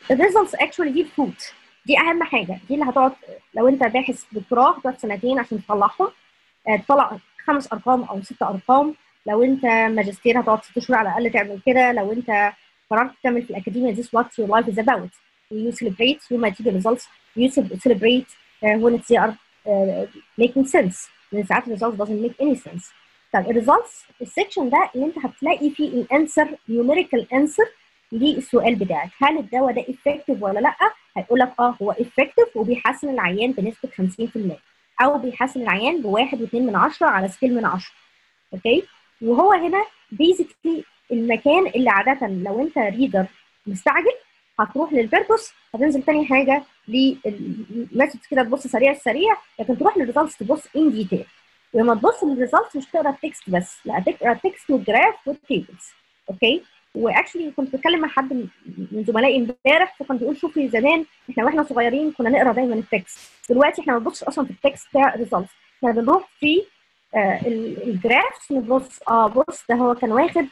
الريزلتس اكشولي دي الفروت دي اهم حاجه دي اللي هتقعد لو انت باحث دكتوراه هتقعد سنتين عشان تطلعهم آه، تطلع خمس ارقام او ست ارقام لو انت ماجستير هتقعد ست شهور على الاقل تعمل كده لو انت قررت تعمل في الاكاديميا this what your life is about you celebrate يوم ما تيجي results you celebrate uh, when they are uh, making sense لان ساعات results doesn't make any sense طب الريزلتس السكشن ده اللي انت هتلاقي فيه الانسر نيوميريكال انسر للسؤال بتاعك هل الدواء ده افكتيف ولا لا هيقول لك اه هو افكتيف وبيحسن العيان بنسبه 50% او بيحسن العيان بواحد واثنين من عشرة على سكيل من عشرة اوكي وهو هنا بيزيكلي المكان اللي عاده لو انت ريدر مستعجل هتروح للبيربوس هتنزل تاني حاجه للميثودز كده تبص سريع سريع لكن تروح للريزلتس تبص ان ديتيل ولما تبص للريزلتس مش تقرا التكست بس لا تقرا التكست والجراف والتيبلز اوكي واكشلي كنت بتكلم مع حد من زملائي امبارح فكان بيقول شوفي زمان احنا واحنا صغيرين كنا نقرا دايما التكست دلوقتي احنا ما بنبصش اصلا في التكست بتاع الريزلتس احنا بنروح في آه الجرافس نبص اه بص ده هو كان واخد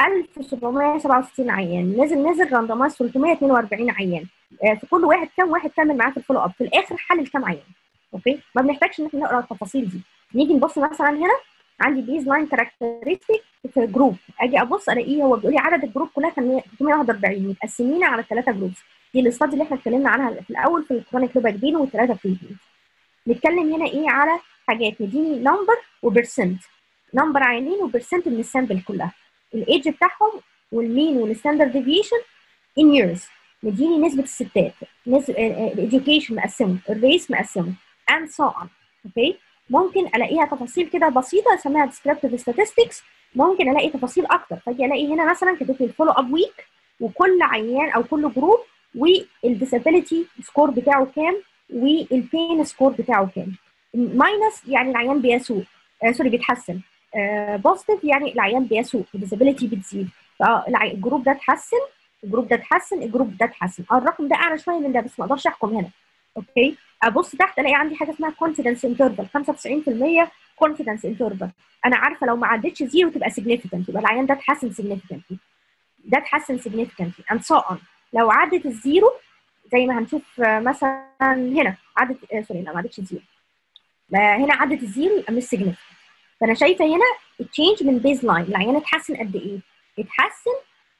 1767 عيان نزل نزل راندمايز 342 عيان آه في كل واحد كام واحد كمل معاه في الفولو اب في الاخر حلل كام عيان اوكي ما بنحتاجش ان احنا نقرا التفاصيل دي نيجي نبص مثلا هنا عندي بيز لاين كاركترستيك في جروب اجي ابص الاقيه هو بيقول لي عدد الجروب كلها كان 341 متقسمين على ثلاثه جروبس دي الاستادي اللي احنا اتكلمنا عنها في الاول في الكرونيك لوباكبين والثلاثه بريفين نتكلم هنا ايه على حاجات مديني نمبر وبرسنت نمبر عينين وبرسنت من السامبل كلها الايدج بتاعهم والمين والستاندرد ديفيشن ان ييرز مديني نسبه الستات نسبه الاديوكيشن مقسمه الريس مقسمه and so on اوكي ممكن الاقيها تفاصيل كده بسيطه اسميها descriptive statistics ممكن الاقي تفاصيل اكتر فاجي الاقي هنا مثلا كاتب لي الفولو اب ويك وكل عيان او كل جروب والديسابيلتي سكور بتاعه كام والبين سكور بتاعه كام ماينس يعني العيان بيسوء آه سوري بيتحسن بوزيتيف آه يعني العيان بيسوء الديسابيلتي بتزيد فالجروب ده اتحسن الجروب ده اتحسن الجروب ده اتحسن اه الرقم ده اعلى شويه من ده بس ما اقدرش احكم هنا اوكي ابص تحت الاقي عندي حاجه اسمها كونفيدنس انترفال 95% كونفيدنس انترفال انا عارفه لو ما عدتش زيرو تبقى سيجنيفيكانت يبقى العيان ده اتحسن سيجنيفيكانتلي ده اتحسن سيجنيفيكانتلي اند سو اون لو عدت الزيرو زي ما هنشوف مثلا هنا عدت سوري لا ما عدتش الزيرو هنا عدت الزيرو يبقى مش سيجنيفيكانت فانا شايفه هنا التشينج من بيز لاين العيان اتحسن قد ايه؟ اتحسن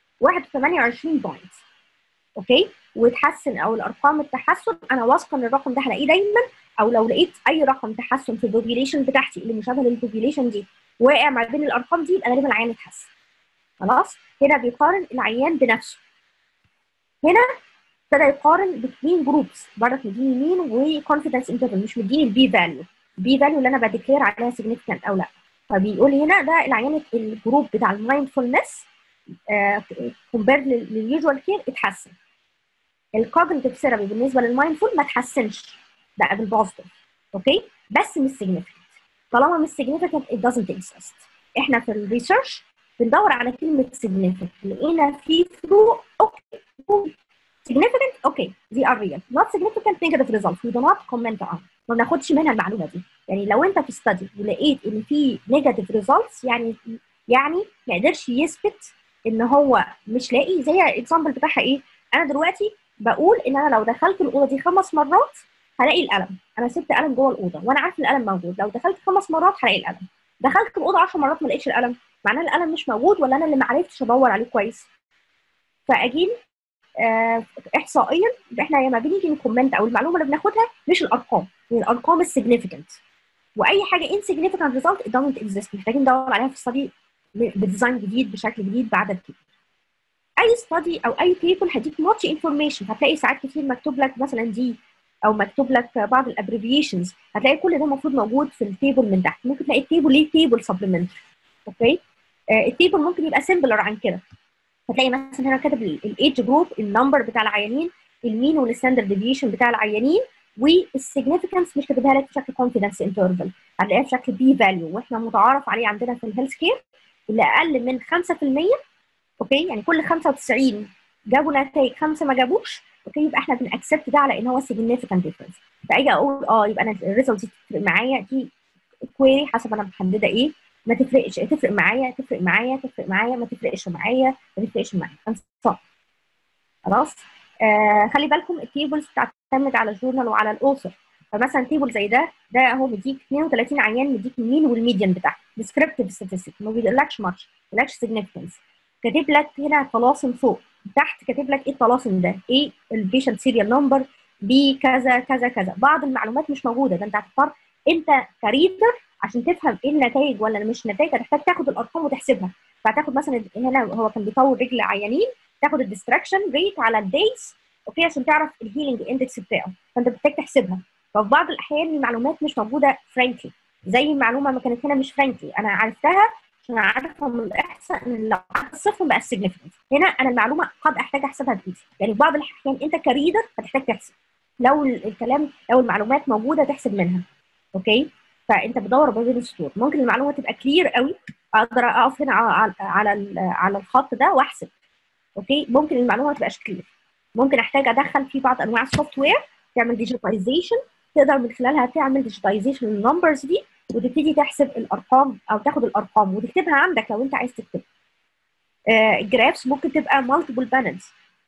28 بوينت اوكي وتحسن او الارقام التحسن انا واثقه ان الرقم ده هلاقيه دايما او لو لقيت اي رقم تحسن في البوبيليشن بتاعتي اللي مشابه للبوبيليشن دي واقع ما بين الارقام دي يبقى غالبا العيان اتحسن خلاص هنا بيقارن العيان بنفسه هنا ابتدى يقارن بين جروبس برضك مديني مين وكونفيدنس انترفال مش مديني البي فاليو البي فاليو اللي انا بديكلير عليها سيجنيفيكانت او لا فبيقول هنا ده العيان الجروب بتاع المايندفولنس كومبيرد لليوجوال كير اتحسن الكوجنيتيف ثيرابي بالنسبه للمايندفول ما تحسنش بقى بالبوزيتيف اوكي بس مش سيجنيفيكانت طالما مش سيجنيفيكانت it doesn't exist احنا في الريسيرش بندور على كلمه significant لقينا في فروق اوكي significant اوكي دي are real not significant negative results we do not comment on ما بناخدش منها المعلومه دي يعني لو انت في ستادي ولقيت ان في نيجاتيف ريزلتس يعني يعني ما قدرش يثبت ان هو مش لاقي زي الاكزامبل بتاعها ايه انا دلوقتي بقول ان انا لو دخلت الاوضه دي خمس مرات هلاقي القلم انا سبت قلم جوه الاوضه وانا عارف ان القلم موجود لو دخلت خمس مرات هلاقي القلم دخلت الاوضه 10 مرات ما لقيتش القلم معناه القلم مش موجود ولا انا اللي ما عرفتش ادور عليه كويس فاجين آه احصائيا احنا لما بنيجي نكومنت او المعلومه اللي بناخدها مش الارقام الارقام السيجنيفيكانت واي حاجه insignificant result it doesn't exist محتاجين ندور عليها في الستادي بديزاين جديد بشكل جديد بعدد كبير اي ستادي او اي بيبل هديك ماتش انفورميشن هتلاقي ساعات كتير مكتوب لك مثلا دي او مكتوب لك بعض الابريفيشنز هتلاقي كل ده المفروض موجود في التيبل من تحت ممكن تلاقي التيبل ليه تيبل سبلمنتري اوكي آه التيبل ممكن يبقى سيمبلر عن كده هتلاقي مثلا هنا كاتب الايدج جروب النمبر بتاع العيانين المين والستاندرد ديفيشن بتاع العيانين والسيجنيفيكانس مش كاتبها لك بشكل كونفيدنس انترفال هتلاقيها بشكل بي فاليو واحنا متعارف عليه عندنا في الهيلث كير اللي اقل من 5% اوكي يعني كل 95 جابوا نتائج خمسه ما جابوش اوكي يبقى احنا بنأكسبت ده على ان هو significant difference فاجي اقول اه يبقى انا الريزلت دي تفرق معايا دي كويري حسب انا محدده ايه ما تفرقش تفرق معايا تفرق معايا تفرق معايا ما تفرقش معايا ما تفرقش معايا صح خلاص آه خلي بالكم التيبلز بتعتمد على الجورنال وعلى الاوثر فمثلا تيبل زي ده ده اهو مديك 32 عيان مديك المين والميديان بتاعه ديسكريبتيف ستاتستيك ما بيقولكش ماتش ما بيقولكش سيجنفكنس كاتب لك هنا طلاسم فوق تحت كاتب لك ايه الطلاسم ده ايه البيشنت سيريال نمبر بي كذا كذا كذا بعض المعلومات مش موجوده ده انت هتضطر انت كريدر عشان تفهم ايه النتائج ولا مش نتائج هتحتاج تاخد الارقام وتحسبها فهتاخد مثلا هنا هو كان بيطور رجل عيانين تاخد الديستراكشن ريت على الدايز اوكي عشان تعرف الهيلينج اندكس بتاعه فانت محتاج تحسبها ففي بعض الاحيان المعلومات مش موجوده فرانكلي زي المعلومه ما كانت هنا مش فرانكلي انا عرفتها عشان عارفه من الاحصاء ان لو الصفر بقى السيجنفكنس هنا انا المعلومه قد احتاج احسبها بايدي يعني في بعض الاحيان انت كريدر هتحتاج تحسب لو الكلام لو المعلومات موجوده تحسب منها اوكي فانت بتدور بين السطور ممكن المعلومه تبقى كلير قوي اقدر اقف هنا على على على الخط ده واحسب اوكي ممكن المعلومه ما تبقاش كلير ممكن احتاج ادخل في بعض انواع السوفت وير تعمل ديجيتايزيشن تقدر من خلالها تعمل ديجيتايزيشن للنمبرز دي وتبتدي تحسب الارقام او تاخد الارقام وتكتبها عندك لو انت عايز تكتب آه الجرافس ممكن تبقى مالتيبل بانلز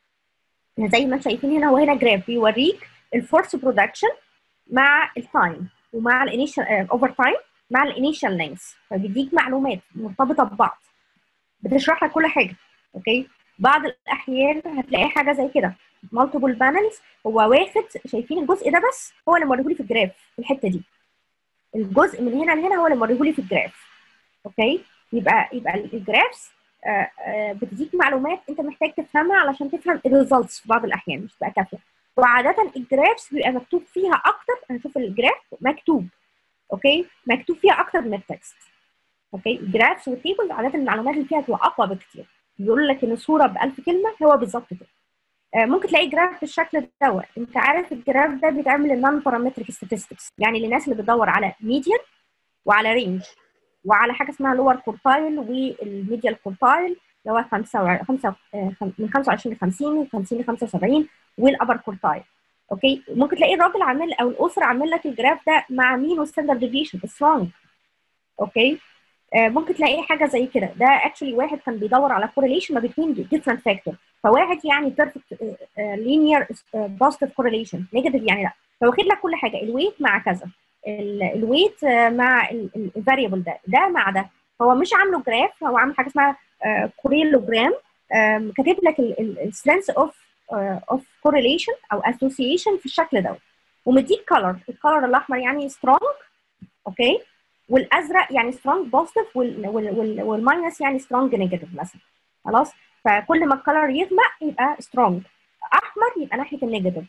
زي ما شايفين هنا هو هنا جراف بيوريك الفورس برودكشن مع التايم ومع الانيشال اوفر تايم مع الانيشال لينث فبيديك معلومات مرتبطه ببعض بتشرح لك كل حاجه اوكي بعض الاحيان هتلاقي حاجه زي كده مالتيبل بانلز هو واخد شايفين الجزء ده بس هو اللي موريهولي في الجراف في الحته دي الجزء من هنا لهنا هو اللي موريهولي في الجراف اوكي يبقى يبقى الجرافس آآ آآ بتديك معلومات انت محتاج تفهمها علشان تفهم الريزلتس في بعض الاحيان مش تبقى كافيه وعاده الجرافس بيبقى مكتوب فيها اكتر انا اشوف الجراف مكتوب اوكي مكتوب فيها اكتر من التكست اوكي الجرافس والتيبلز عاده المعلومات اللي فيها تبقى اقوى بكتير بيقول لك ان الصوره ب 1000 كلمه هو بالظبط كده ممكن تلاقي جراف بالشكل دوت انت عارف الجراف ده بيتعمل للنون بارامتريك statistics يعني للناس اللي بتدور على ميديان وعلى رينج وعلى حاجه اسمها لور كورتايل والميديال كورتايل اللي هو 5 من 25 ل 50 من 50 ل 75 والابر كورتايل اوكي ممكن تلاقي الراجل عامل او الاسره عامل لك الجراف ده مع مين والستاندرد ديفيشن سترونج اوكي آه ممكن تلاقي حاجه زي كده ده اكشلي واحد كان بيدور على كورليشن ما بين ديفرنت فاكتور فواحد يعني بيرفكت لينير بوزيتيف كورليشن نيجاتيف يعني لا فواخد لك كل حاجه الويت مع كذا الويت مع الفاريبل ده ده مع ده هو مش عامله جراف هو عامل حاجه اسمها كوريلوجرام كاتب لك السترينث اوف اوف كورليشن او اسوسيشن في الشكل دوت ومديك كلر الكلر الاحمر يعني سترونج اوكي والازرق يعني سترونج بوزيتيف والماينس يعني سترونج نيجاتيف مثلا خلاص فكل ما الكلر يغمق يبقى سترونج احمر يبقى ناحيه النيجاتيف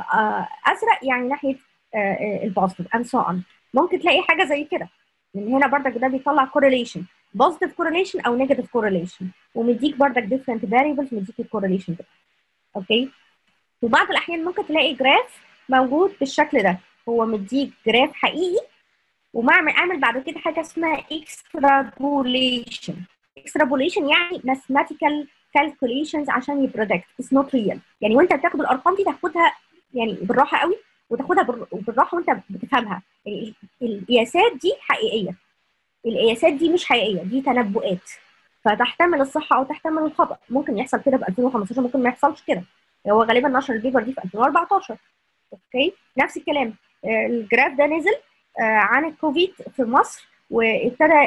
ازرق يعني ناحيه البوزيتيف اند سو اون ممكن تلاقي حاجه زي كده من هنا بردك ده بيطلع كورليشن بوزيتيف كورليشن او نيجاتيف كورليشن ومديك بردك ديفرنت فاريبلز مديك الكورليشن ده اوكي في بعض الاحيان ممكن تلاقي جراف موجود بالشكل ده هو مديك جراف حقيقي ومعمل اعمل بعد كده حاجه اسمها اكسترابوليشن اكسترابوليشن يعني ماثيماتيكال كالكوليشنز عشان يبريدكت اتس نوت ريال يعني وانت بتاخد الارقام دي تاخدها يعني بالراحه قوي وتاخدها بالراحه وانت بتفهمها يعني القياسات دي حقيقيه القياسات دي مش حقيقيه دي تنبؤات فتحتمل الصحه او تحتمل الخطا ممكن يحصل كده في 2015 ممكن ما يحصلش كده هو غالبا نشر البيبر دي في 2014 اوكي نفس الكلام الجراف ده نزل عن الكوفيد في مصر وابتدى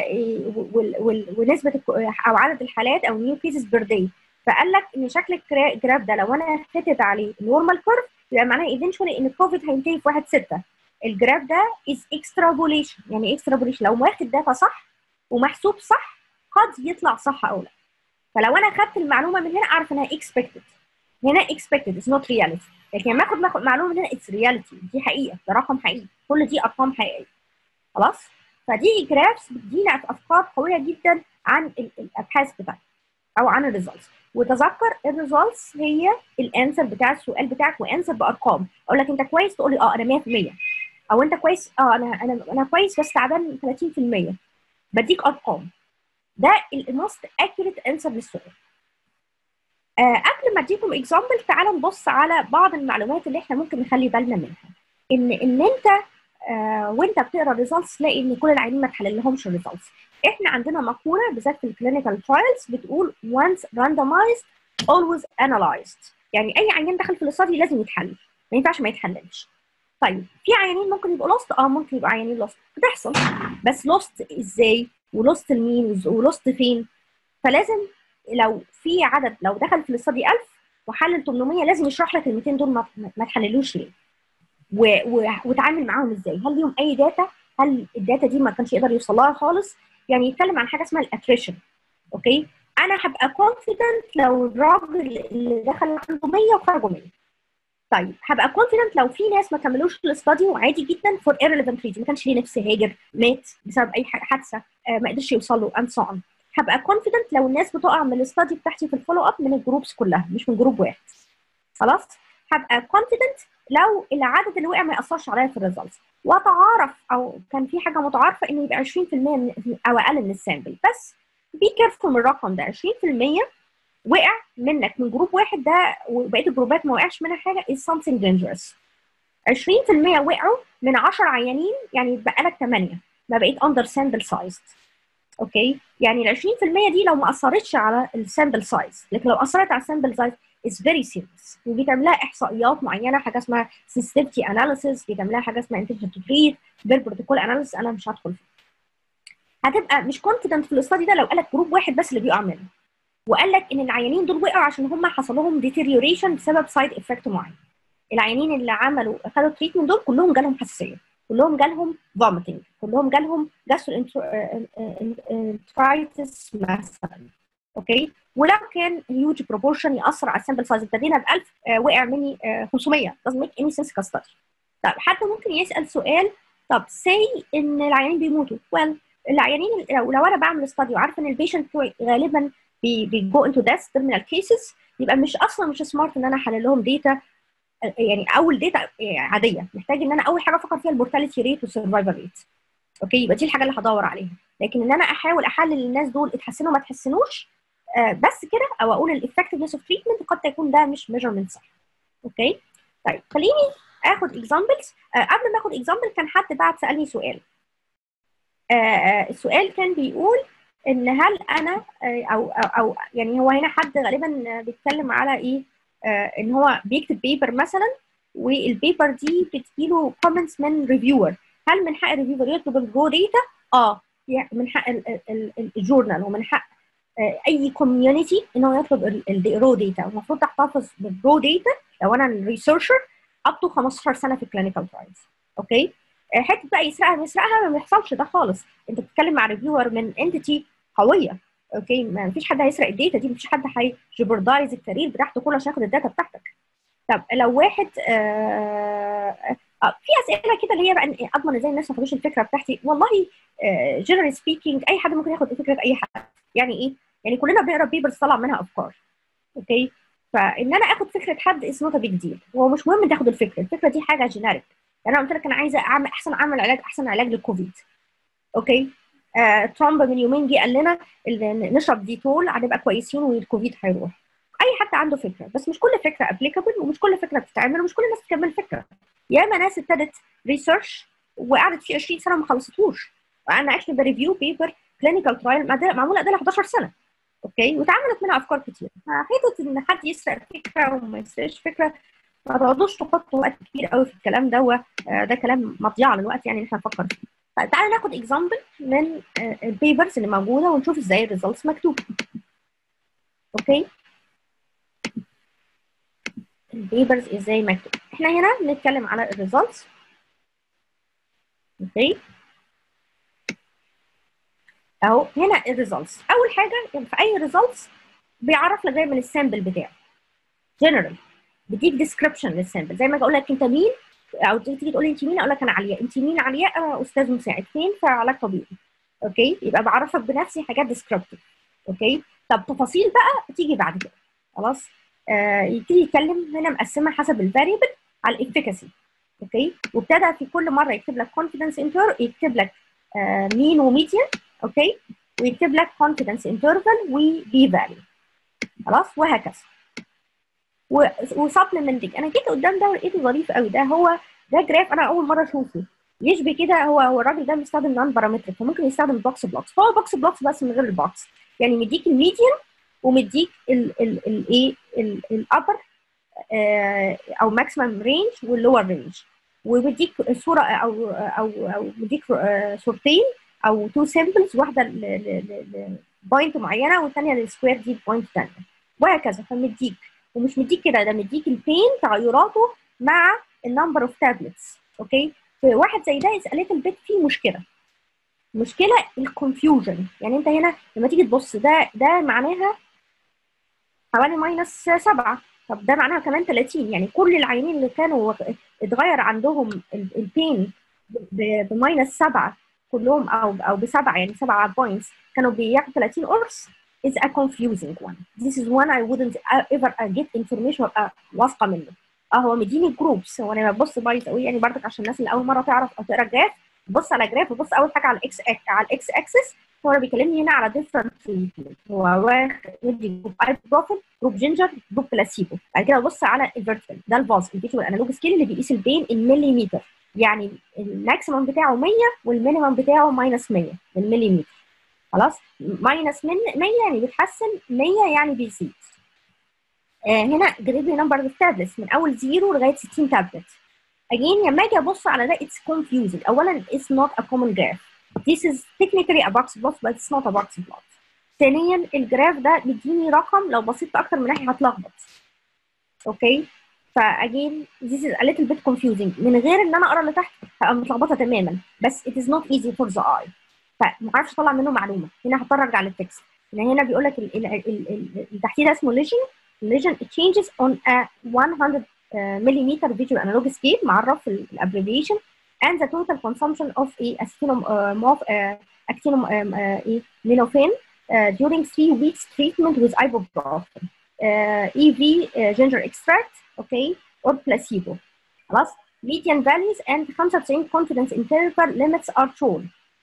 ونسبه او عدد الحالات او نيو كيسز بير داي فقال لك ان شكل الجراف ده لو انا كتبت عليه نورمال كيرف يبقى معناه ايفينشولي ان الكوفيد هينتهي في 1 6 الجراف ده از اكسترابوليشن يعني اكسترابوليشن لو واخد داتا صح ومحسوب صح قد يطلع صح او لا فلو انا خدت المعلومه من هنا اعرف انها اكسبكتد هنا اكسبكتد از نوت رياليتي لكن لما اخد معلومه من هنا اتس رياليتي دي حقيقه ده رقم حقيقي كل دي ارقام حقيقيه خلاص فدي جرافس بتدينا افكار قويه جدا عن الابحاث بتاعتك او عن الريزلتس وتذكر الريزلتس هي الانسر بتاع السؤال بتاعك وانسر بارقام اقول لك انت كويس تقول لي اه انا 100% او انت كويس اه انا انا انا كويس بس تعبان 30% بديك ارقام ده الموست اكيوريت انسر للسؤال آه قبل ما اديكم اكزامبل تعالوا نبص على بعض المعلومات اللي احنا ممكن نخلي بالنا منها ان ان انت آه وانت بتقرا الريزلتس تلاقي ان كل العيانين ما تحللهمش الريزلتس احنا عندنا مقوله بالذات في الكلينيكال ترايلز بتقول once randomized always analyzed يعني اي عيان دخل في الاستادي لازم يتحلل ما ينفعش ما يتحللش طيب في عيانين ممكن يبقوا لوست اه ممكن يبقوا عيانين لوست بتحصل بس لوست ازاي ولوست لمين ولوست فين فلازم لو في عدد لو دخل في الاستادي 1000 وحلل 800 لازم يشرح لك ال 200 دول ما, ما تحللوش ليه و... و... وتعامل معاهم ازاي هل ليهم اي داتا هل الداتا دي ما كانش يقدر يوصل لها خالص يعني يتكلم عن حاجه اسمها الاتريشن اوكي انا هبقى كونفيدنت لو الراجل اللي دخل عنده 100 وخرجوا 100 طيب هبقى كونفيدنت لو في ناس ما كملوش الاستادي وعادي جدا فور irrelevant reason ما كانش ليه نفس هاجر مات بسبب اي حادثه آه ما قدرش يوصل له اند سو اون هبقى كونفيدنت لو الناس بتقع من الاستادي بتاعتي في الفولو اب من الجروبس كلها مش من جروب واحد خلاص هبقى كونفيدنت لو العدد اللي وقع ما ياثرش عليا في الريزلتس واتعارف او كان في حاجه متعارفه انه يبقى 20% من او اقل من السامبل بس بي كيرفول من الرقم ده 20% وقع منك من جروب واحد ده وبقيه الجروبات ما وقعش منها حاجه is something dangerous 20% وقعوا من 10 عيانين يعني بقى لك 8 ما بقيت اندر سامبل سايز اوكي يعني ال 20% دي لو ما اثرتش على السامبل سايز لكن لو اثرت على السامبل سايز is very serious وبيتعمل لها احصائيات معينه حاجه اسمها sensitivity analysis بيتعمل لها حاجه اسمها intention to treat بالبروتوكول analysis انا مش هدخل فيه هتبقى مش كونفيدنت في الاستادي ده لو قال لك جروب واحد بس اللي بيقع منه وقال لك ان العيانين دول وقعوا عشان هم حصل لهم ديتيريوريشن بسبب سايد افكت معين العيانين اللي عملوا خدوا تريتمنت دول كلهم جالهم حساسيه كلهم جالهم فوميتنج كلهم جالهم جاسترو مثلا اوكي ولو كان هيوج بروبورشن ياثر على السامبل سايز ابتدينا ب 1000 آه وقع مني آه 500 doesn't make any sense كستدي طب حد ممكن يسال سؤال طب سي ان العيانين بيموتوا well العيانين لو, لو انا بعمل استادي وعارفه ان البيشنت بتوعي غالبا بيجو انتو ديث تيرمينال كيسز يبقى مش اصلا مش سمارت ان انا احلل لهم داتا يعني اول داتا عاديه محتاج ان انا اول حاجه افكر فيها المورتاليتي ريت والسرفايفل ريت اوكي يبقى دي الحاجه اللي هدور عليها لكن ان انا احاول احلل الناس دول اتحسنوا ما اتحسنوش آه بس كده او اقول الافكتفنس اوف تريتمنت قد يكون ده مش ميجرمنت صح اوكي طيب خليني اخد اكزامبلز آه قبل ما اخد اكزامبل كان حد بعد سالني سؤال آه السؤال كان بيقول ان هل انا او او, أو يعني هو هنا حد غالبا بيتكلم على ايه آه ان هو بيكتب بيبر مثلا والبيبر دي بتجيله كومنتس من ريفيور هل من حق الريفيور يطلب الرو داتا؟ اه يعني من حق الجورنال ومن حق آه اي كوميونتي ان هو يطلب الرو داتا المفروض تحتفظ بالرو داتا لو انا الريسيرشر اب تو 15 سنه في الكلينيكال ترايلز اوكي آه حته بقى يسرقها يسرقها ما بيحصلش ده خالص انت بتتكلم مع ريفيور من انتيتي قويه اوكي ما فيش حد هيسرق الداتا دي مفيش حد هيجبردايز الكارير بتاعته كله عشان ياخد الداتا بتاعتك طب لو واحد آه آه في اسئله كده اللي هي بقى اضمن ازاي الناس ما تاخدوش الفكره بتاعتي والله جنرال آه سبيكينج اي حد ممكن ياخد فكره اي حد يعني ايه يعني كلنا بنقرا بيبرز طلع منها افكار اوكي فان انا اخد فكره حد از نوت بيج ديل هو مش مهم تاخد الفكره الفكره دي حاجه جينيريك يعني انا قلت لك انا عايزه اعمل احسن اعمل علاج احسن علاج للكوفيد اوكي آه، ترامب من يومين جه قال لنا نشرب ديتول هنبقى كويسين والكوفيد هيروح اي حد عنده فكره بس مش كل فكره ابليكابل ومش كل فكره بتتعمل ومش كل الناس بتكمل فكره ياما ناس ابتدت ريسيرش وقعدت فيه 20 سنه وما خلصتوش انا اكشلي بريفيو بيبر كلينيكال ترايل معموله قبل 11 سنه اوكي واتعملت منها افكار كتير حته ان حد يسرق فكره وما يسرقش فكره ما تقعدوش تحطوا وقت كبير قوي في الكلام ده ده كلام مضيعه للوقت يعني احنا نفكر فيه طيب تعالى ناخد اكزامبل من البيبرز اللي موجوده ونشوف ازاي الريزلتس مكتوبه اوكي البيبرز ازاي مكتوب احنا هنا بنتكلم على الريزلتس اوكي اهو هنا الريزلتس اول حاجه في اي ريزلتس بيعرف لك دايما السامبل بتاعه جنرال بيديك ديسكربشن للسامبل زي ما اقول لك انت مين او تيجي تقول لي انت مين اقول لك انا علياء انت مين علياء انا استاذ مساعد فين في علاج طبيعي اوكي يبقى بعرفك بنفسي حاجات ديسكربتيف اوكي طب تفاصيل بقى تيجي بعد كده خلاص آه يبتدي يتكلم هنا مقسمه حسب الفاريبل على الافيكاسي اوكي وابتدى في كل مره يكتب لك كونفيدنس انتر يكتب لك آه مين وميديان اوكي ويكتب لك كونفيدنس انترفال وبي فاليو خلاص وهكذا وسبلمنتنج انا جيت قدام ده ولقيته ظريف قوي ده هو ده جراف انا اول مره اشوفه يشبه كده هو هو الراجل ده بيستخدم نون بارامتريك فممكن يستخدم بوكس بلوكس فهو بوكس بلوكس بس من غير البوكس يعني مديك الميديان ومديك الايه الابر او ماكسيمم رينج واللور رينج وبيديك صوره او او او بيديك صورتين او تو سيمبلز واحده لبوينت معينه والثانيه للسكوير دي بوينت ثانيه وهكذا فمديك ومش مديك كده ده مديك البين تغيراته مع النمبر اوف تابلتس اوكي في واحد زي ده اسالت البيت فيه مشكله مشكله الكونفيوجن يعني انت هنا لما تيجي تبص ده ده معناها حوالي ماينس 7 طب ده معناها كمان 30 يعني كل العينين اللي كانوا اتغير عندهم البين بماينس 7 كلهم او او بسبعه يعني سبعه بوينتس كانوا بياخدوا 30 قرص is a confusing one. This is one I wouldn't ever get information ابقى واثقه منه. اه هو مديني جروبس هو انا ببص بايظ قوي يعني برضك عشان الناس اللي اول مره تعرف او تقرا جراف بص على جراف ببص اول حاجه على الاكس على الاكس اكسس هو بيكلمني هنا على ديفرنت هو واخد مدي جروب اي بروفيل جروب جينجر جروب بلاسيبو بعد كده ببص على الفيرتيكال ده الفاز الفيجوال انالوج سكيل اللي بيقيس البين المليمتر يعني الماكسيمم بتاعه 100 والمينيمم بتاعه ماينس 100 بالمليمتر خلاص ماينس من 100 يعني بيتحسن 100 يعني بيزيد آه هنا جريد نمبر اوف تابلتس من اول زيرو لغايه 60 تابلت again لما اجي ابص على ده it's confusing اولا it's not a common graph this is technically a box plot but it's not a box plot ثانيا الجراف ده بيديني رقم لو بصيت اكتر من ناحيه هتلخبط اوكي فاجين this is a little bit confusing من غير ان انا اقرا اللي تحت هبقى متلخبطه تماما بس it is not easy for the eye فما اعرفش اطلع منه معلومه هنا هضطر ارجع للتكست هنا هنا بيقول لك اللي تحتيه ده اسمه ليجن ليجن changes on a 100 مليمتر فيجوال انالوج سكيل معرف في الابريفيشن and the total consumption of a acetinum uh, mof, uh, actinum um, uh, minophen uh, during three weeks treatment with ibuprofen uh, EV uh, ginger extract okay or placebo خلاص median values and 95 confidence interval limits are shown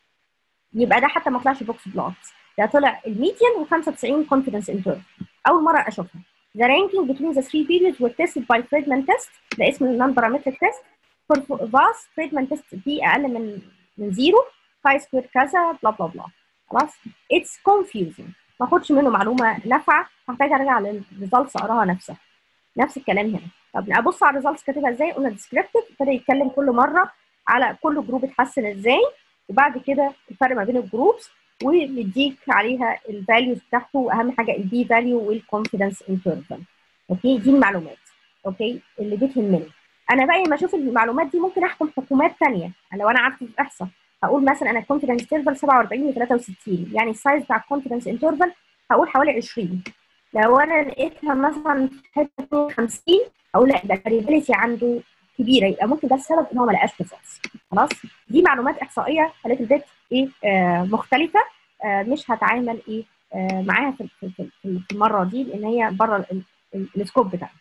يبقى ده حتى ما طلعش بوكس بلوت ده طلع الميديان و95 confidence interval اول مره اشوفها The ranking between the three periods were tested by Friedman test ده اسم النون بارامتريك تيست for VAS Friedman test دي اقل من من زيرو chi square كذا بلا بلا بلا خلاص it's confusing ما اخدش منه معلومه نافعه هحتاج ارجع للريزلتس اقراها نفسها نفس الكلام هنا طب ابص على الريزلتس كاتبها ازاي قلنا ديسكريبتيف ابتدى يتكلم كل مره على كل جروب اتحسن ازاي وبعد كده الفرق ما بين الجروبس ومديك عليها الفاليوز بتاعته واهم حاجه البي فاليو والكونفيدنس انترفال اوكي دي المعلومات اوكي اللي بتهمني انا بقى لما اشوف المعلومات دي ممكن احكم حكومات ثانيه لو انا عارفه في احصاء هقول مثلا انا الكونفيدنس انترفال 47 و 63 يعني السايز بتاع الكونفيدنس انترفال هقول حوالي 20 لو انا لقيتها مثلا في حته 50 اقول لا ده الفاريبيليتي عنده كبيره يبقى ممكن ده السبب ان هو ما لقاش ريزلتس خلاص دي معلومات احصائيه خلت البيت ايه آه مختلفه آه مش هتعامل ايه آه معاها في, في, في, في المره دي لان هي بره السكوب بتاعنا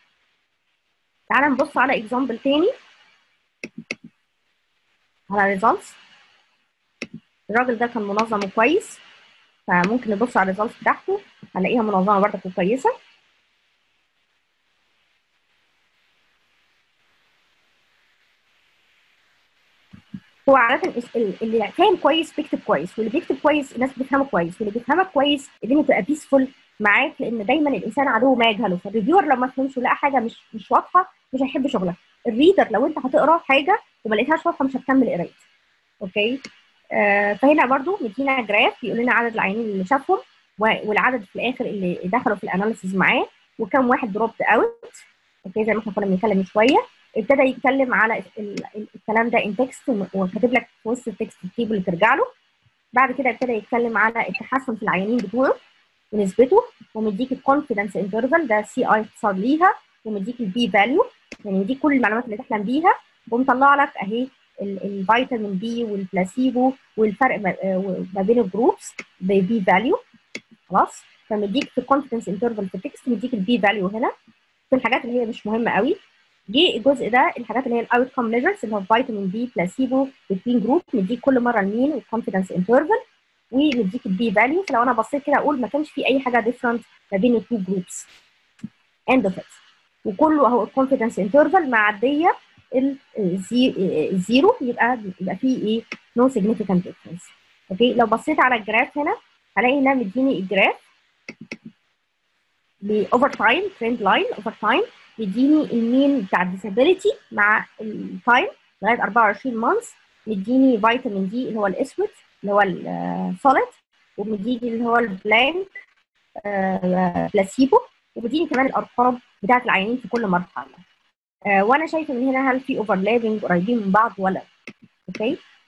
تعال نبص على اكزامبل تاني على ريزلتس الراجل ده كان منظم وكويس فممكن نبص على الريزلتس بتاعته هنلاقيها منظمه برضك وكويسه هو عادة اللي فاهم كويس بيكتب كويس واللي بيكتب كويس الناس بتفهمه كويس واللي بيفهمك كويس الدنيا بتبقى بيسفول معاك لان دايما الانسان عدو ما يجهله فالريفيور لو ما فهمش ولقى حاجه مش مش واضحه مش هيحب شغلك الريدر لو انت هتقرا حاجه وما لقيتهاش واضحه مش هتكمل قرايه اوكي آه فهنا برضو مدينا جراف بيقول لنا عدد العينين اللي شافهم والعدد في الاخر اللي دخلوا في الاناليسيز معاه وكم واحد دروبت اوت اوكي زي ما احنا كنا بنتكلم من شويه ابتدى يتكلم على الكلام ده ان تكست وكاتب لك في وسط التكست التيبل اللي ترجع له بعد كده ابتدى يتكلم على التحسن في العيانين بتوعه ونسبته ومديك الكونفيدنس انترفال ده سي اي اختصار ليها ومديك البي فاليو يعني مديك كل المعلومات اللي تحلم بيها ومطلع لك اهي الفيتامين بي والبلاسيبو والفرق ما بين الجروبس ببي فاليو خلاص فمديك في الكونفيدنس انترفال في التكست مديك البي فاليو هنا في الحاجات اللي هي مش مهمه قوي جه الجزء ده الحاجات اللي هي الاوت كوم ميجرز اللي هو فيتامين بي بلاسيبو بتوين جروب مديك كل مره المين والكونفيدنس انترفال ومديك البي فاليو فلو انا بصيت كده اقول ما كانش في اي حاجه ديفرنت ما بين التو جروبس اند اوف وكله اهو الكونفيدنس انترفال معديه الزيرو يبقى يبقى فيه ايه نو سيجنيفيكانت ديفرنس اوكي لو بصيت على الجراف هنا هلاقي انها مديني الجراف باوفر تايم ترند لاين اوفر تايم مديني المين بتاع الديسابيلتي مع التايم لغايه 24 مانث مديني فيتامين دي اللي هو الاسود اللي هو السوليد ومديني اللي هو البلانك بلاسيبو ومديني كمان الارقام بتاعت العيانين في كل مرحله آه وانا شايفه من هنا هل في اوفرلابنج قريبين من بعض ولا اوكي